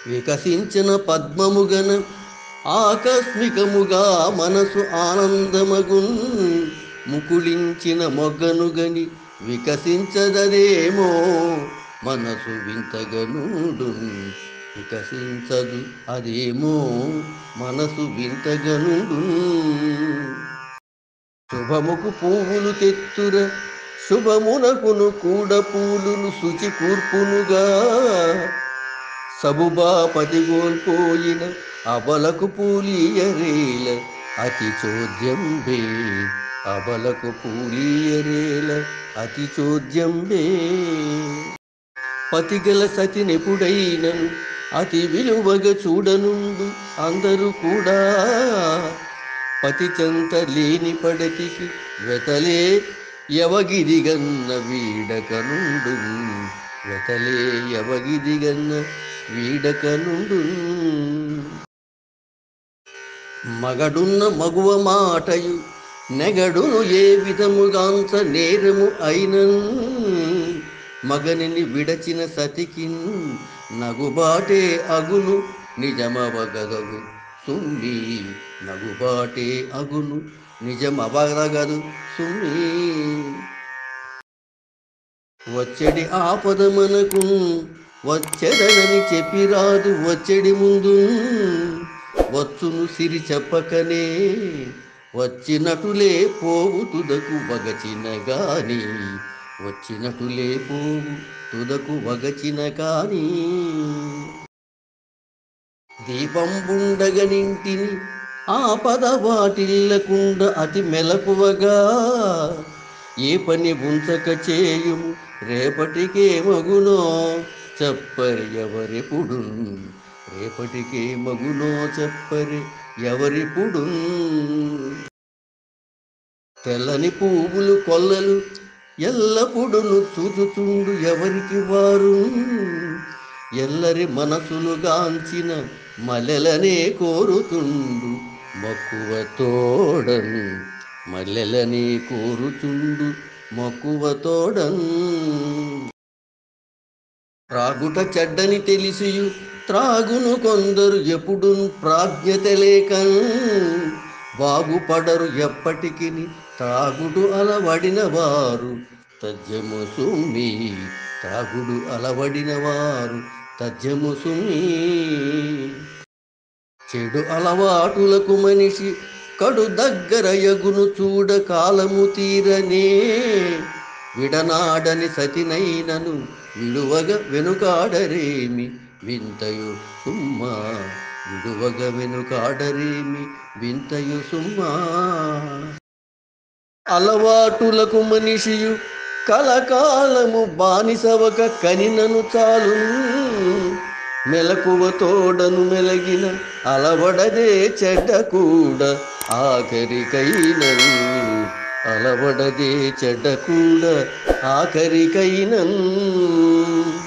వికసించిన పద్మముగన ఆకస్మికముగా మనసు ఆనందమగున్ ముకుళించిన మొగ్గనుగని వికసించదదేమో మనసు వింతగనుడు వికసించదు అదేమో మనసు వింతగనుడు శుభముకు పువ్వులు తెత్తుర శుభమునకును కూడ పూలును శుచి కూర్పునుగా సబుబా పదిగోల్పోయిన అబలకు పూలియరేల అతి చోద్యంబే అబలకు పూలియరేల అతి చోద్యంబే పతిగల సతినెప్పుడైనను అతి విలువగా చూడనుండు అందరూ కూడా పతి చెంత లేని పడతికి వెతలే యవగిదిగన్న వీడకనుండు వెతలే యవగిదిగన్న వీడకనుండు మగడున్న మగువ మాటయు నెగడును ఏ విధముగాంత నేరము అయినన్ మగనిని విడచిన సతికి నగుబాటే అగును నిజమవగదగు సుమ్మి నగుబాటే అగును నిజమవగదు సుమ్మి వచ్చడి ఆపద మనకు వచ్చెదనని చెప్పిరాదు వచ్చడి ముందు వచ్చును సిరి చెప్పకనే వచ్చినటులే పోవు తుదకు వగచిన గాని వచ్చినటులే పోవు తుదకు వగచిన కాని దీపం బుండగనింటిని ఆపద వాటిల్లకుండ అతి మెలకువగా ఏ పని ఉంచక చేయుము రేపటికే మగునో చెప్పరి ఎవరెప్పుడు రేపటికే మగునో చెప్పరి ఎవరిప్పుడు తెల్లని పువ్వులు కొల్లలు ఎల్లప్పుడును చూచుచుండు ఎవరికి వారు ఎల్లరి మనసులు గాంచిన మల్లెలనే కోరుతుండు మక్కువ తోడను మల్లెలనే కోరుచుండు మక్కువ తోడను త్రాగుట చెడ్డని తెలిసియు త్రాగును కొందరు ఎప్పుడు ప్రాజ్ఞత లేక బాగుపడరు ఎప్పటికి త్రాగుడు అలవడిన వారు తజ్జము సుమ్మి త్రాగుడు అలవడిన వారు తజ్జము సుమ్మి చెడు అలవాటులకు మనిషి కడు దగ్గర యగును చూడ కాలము తీరనే విడనాడని సతినైనను విడువగ వెనుకాడరేమి వింతయు సుమ్మా విడువగ వెనుకాడరేమి వింతయు సుమ్మా అలవాటులకు మనిషియు కలకాలము బానిసవక కనినను చాలు మెలకువ తోడను మెలగిన అలవడదే చెడ్డ కూడా ఆఖరికైనను అలవడదే చెడ్డ కూడా ఆఖరికైనను